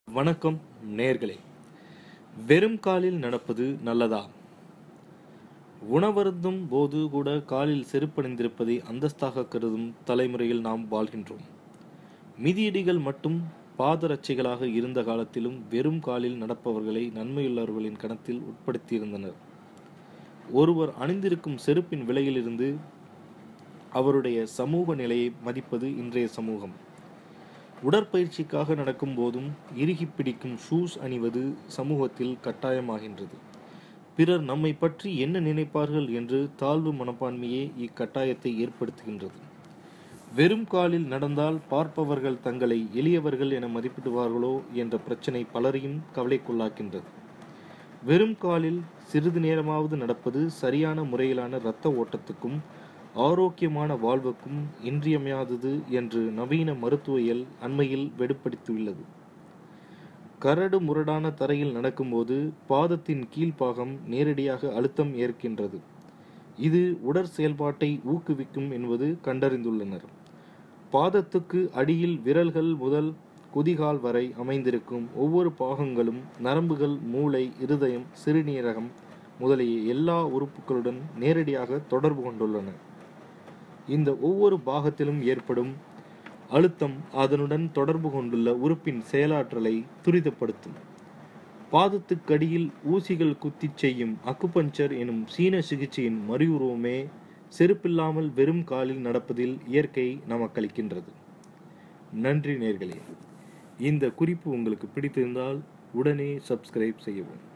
வணக்கம் நேர்களே வெறும் காலில் நடப்பது நல்லதா உணவருந்தும் போது கூட காலில் செருப்பணிந்திருப்பதை அந்தஸ்தாக கருதும் தலைமுறையில் நாம் வாழ்கின்றோம் மிதியடிகள் மட்டும் பாதரட்சைகளாக இருந்த காலத்திலும் வெறும் காலில் நடப்பவர்களை நன்மையுள்ளவர்களின் கணத்தில் உட்படுத்தியிருந்தனர் ஒருவர் அணிந்திருக்கும் செருப்பின் விலையிலிருந்து அவருடைய சமூக நிலையை மதிப்பது இன்றைய சமூகம் உடற்பயிற்சிக்காக நடக்கும் போதும் இறுகி பிடிக்கும் ஷூஸ் அணிவது சமூகத்தில் கட்டாயமாகின்றது பிறர் நம்மை பற்றி என்ன நினைப்பார்கள் என்று தாழ்வு மனப்பான்மையே இக்கட்டாயத்தை ஏற்படுத்துகின்றது வெறும் காலில் நடந்தால் பார்ப்பவர்கள் தங்களை எளியவர்கள் என மதிப்பிடுவார்களோ என்ற பிரச்சனை பலரையும் கவலைக்குள்ளாக்கின்றது வெறும் காலில் சிறிது நேரமாவது நடப்பது சரியான முறையிலான இரத்த ஓட்டத்துக்கும் ஆரோக்கியமான வாழ்வுக்கும் இன்றியமையாதது என்று நவீன மருத்துவியல் அண்மையில் வெடுப்படுத்தியுள்ளது கரடு முரடான தரையில் நடக்கும்போது பாதத்தின் கீழ்ப்பாகம் நேரடியாக அழுத்தம் ஏற்கின்றது இது உடற் செயல்பாட்டை ஊக்குவிக்கும் என்பது கண்டறிந்துள்ளனர் பாதத்துக்கு அடியில் விரல்கள் முதல் குதிகால் வரை அமைந்திருக்கும் ஒவ்வொரு பாகங்களும் நரம்புகள் மூளை இருதயம் சிறுநீரகம் முதலிய எல்லா உறுப்புகளுடன் நேரடியாக தொடர்பு கொண்டுள்ளன இந்த ஒவ்வொரு பாகத்திலும் ஏற்படும் அழுத்தம் அதனுடன் தொடர்பு கொண்டுள்ள உறுப்பின் செயலாற்றலை துரிதப்படுத்தும் பாதத்துக்கடியில் ஊசிகள் குத்திச் செய்யும் அக்குபஞ்சர் எனும் சீன சிகிச்சையின் மறுவுருவமே செருப்பில்லாமல் வெறும் காலில் நடப்பதில் இயற்கை நமக்களிக்கின்றது நன்றி நேர்களே இந்த குறிப்பு உங்களுக்கு பிடித்திருந்தால் உடனே சப்ஸ்கிரைப் செய்யவும்